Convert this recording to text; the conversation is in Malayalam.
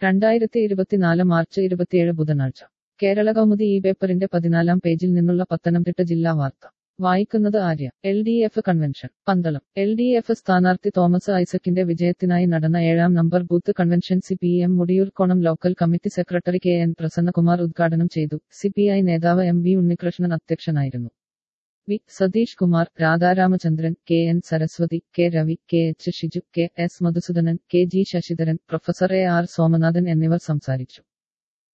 രണ്ടായിരത്തി ഇരുപത്തിനാല് മാർച്ച് ഇരുപത്തിയേഴ് ബുധനാഴ്ച കേരള കൗമുദി ഈ പേപ്പറിന്റെ പതിനാലാം പേജിൽ നിന്നുള്ള പത്തനംതിട്ട ജില്ലാ വാർത്ത വായിക്കുന്നത് Arya L D F convention Pandalam L D F സ്ഥാനാർത്ഥി തോമസ് ഐസക്കിന്റെ വിജയത്തിനായി നടന്ന ഏഴാം number booth convention C P M Mudiyoorkonam local committee secretary K N Prasannakumar ഉദ്ഘാടനം ചെയ്തു സി പി ഐ നേതാവ് എം വി ഉണ്ണികൃഷ്ണൻ അധ്യക്ഷനായിരുന്നു V Satheesh Kumar Radharamachandran K N Saraswathi K Ravi K H Shiju K S Madhusoodanan K G Sasidharan professor A R Somanathan എന്നിവർ സംസാരിച്ചു